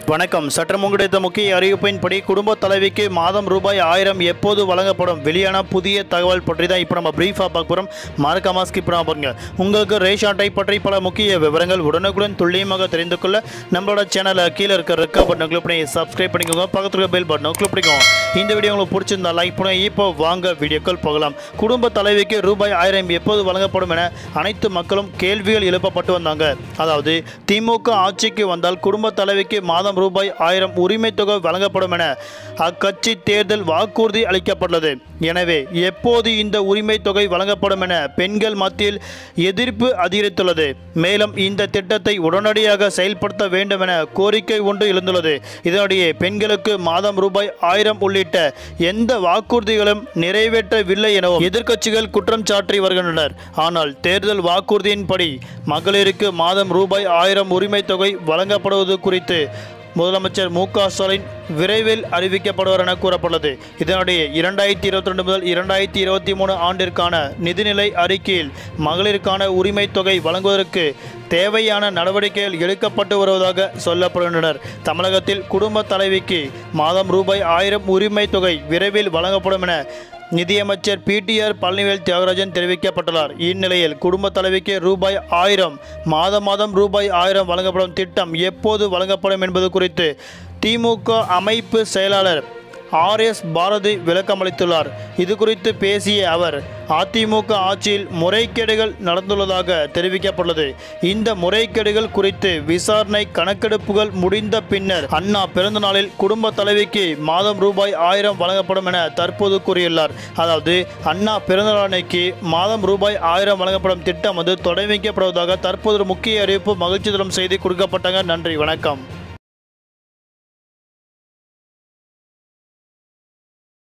வணக்கம் சற்று முன்கிடைத்த முக்கிய அறிவிப்பின்படி குடும்ப தலைவிக்கு மாதம் ரூபாய் ஆயிரம் எப்போது வழங்கப்படும் வெளியான புதிய தகவல் பற்றி தான் இப்போ நம்ம பிரீஃபாக பார்க்க போகிறோம் மறக்காம ஸ்கிப் பண்ணாம பாருங்க உங்களுக்கு ரேஷன் அட்டை பற்றி பல முக்கிய விவரங்கள் உடனுக்குடன் துல்லியமாக தெரிந்து கொள்ள நம்மளோட சேனலை கீழே இருக்க ரெக்க பட்டனை கிளிக் பண்ணி சப்ஸ்கிரைப் பண்ணிக்கோங்க பக்கத்துல இருக்க பெல் பட்டனை கிளிக் பண்ணிக்கோங்க இந்த வீடியோ உங்களுக்கு பிடிச்சிருந்தா லைக் பண்ணுங்க இப்போ வாங்க வீடியோக்கள் போகலாம் குடும்ப தலைவிக்கு ரூபாய் ஆயிரம் எப்போது வழங்கப்படும் என அனைத்து மக்களும் கேள்விகள் எழுப்பப்பட்டு வந்தாங்க அதாவது திமுக ஆட்சிக்கு வந்தால் குடும்ப தலைவிக்கு மாதம் ரூபாய் ஆயிரம் உரிமை தொகை வழங்கப்படும் என அக்கட்சி தேர்தல் வாக்குறுதி அளிக்கப்பட்டுள்ளது எனவே எப்போது இந்த உரிமை தொகை வழங்கப்படும் என பெண்கள் மத்தியில் எதிர்ப்பு அதிகரித்துள்ளது மேலும் இந்த திட்டத்தை உடனடியாக செயல்படுத்த வேண்டும் என கோரிக்கை ஒன்று எழுந்துள்ளது இதனிடையே பெண்களுக்கு மாதம் ரூபாய் ஆயிரம் உள்ளிட்ட எந்த வாக்குறுதிகளும் நிறைவேற்றவில்லை எனவும் எதிர்க்கட்சிகள் குற்றம் சாட்டி வருகின்றனர் ஆனால் தேர்தல் வாக்குறுதியின்படி மகளிருக்கு மாதம் ரூபாய் ஆயிரம் உரிமை தொகை வழங்கப்படுவது குறித்து முதலமைச்சர் மு க ஸ்டாலின் விரைவில் அறிவிக்கப்படுவார் என கூறப்பட்டுள்ளது இதனிடையே இரண்டாயிரத்தி இருபத்தி ரெண்டு முதல் இரண்டாயிரத்தி இருபத்தி மூணு ஆண்டிற்கான நிதிநிலை அறிக்கையில் மகளிருக்கான உரிமை தொகை வழங்குவதற்கு தேவையான நடவடிக்கைகள் எடுக்கப்பட்டு வருவதாக சொல்லப்படுகின்றனர் தமிழகத்தில் குடும்ப தலைவிக்கு மாதம் ரூபாய் ஆயிரம் உரிமை தொகை விரைவில் வழங்கப்படும் என நிதியமைச்சர் பிடிஆர் பழனிவேல் தியாகராஜன் தெரிவிக்கப்பட்டுள்ளார் இந்நிலையில் குடும்ப தலைவிக்கு ரூபாய் ஆயிரம் மாதம் மாதம் ரூபாய் ஆயிரம் வழங்கப்படும் திட்டம் எப்போது வழங்கப்படும் என்பது குறித்து திமுக அமைப்பு செயலாளர் ஆர் எஸ் பாரதி விளக்கமளித்துள்ளார் இது குறித்து பேசிய அவர் அதிமுக ஆட்சியில் முறைகேடுகள் நடந்துள்ளதாக தெரிவிக்கப்பட்டுள்ளது இந்த முறைகேடுகள் குறித்து விசாரணை கணக்கெடுப்புகள் முடிந்த பின்னர் அண்ணா பிறந்த நாளில் குடும்ப தலைவிக்கு மாதம் ரூபாய் ஆயிரம் வழங்கப்படும் என தற்போது கூறியுள்ளார் அதாவது அண்ணா பிறந்தநாள் அன்னைக்கு மாதம் ரூபாய் ஆயிரம் வழங்கப்படும் திட்டம் வந்து தொடங்கி வைக்கப்படுவதாக தற்போது ஒரு முக்கிய அறிவிப்பு மகிழ்ச்சி தரும் செய்தி கொடுக்கப்பட்டாங்க நன்றி வணக்கம்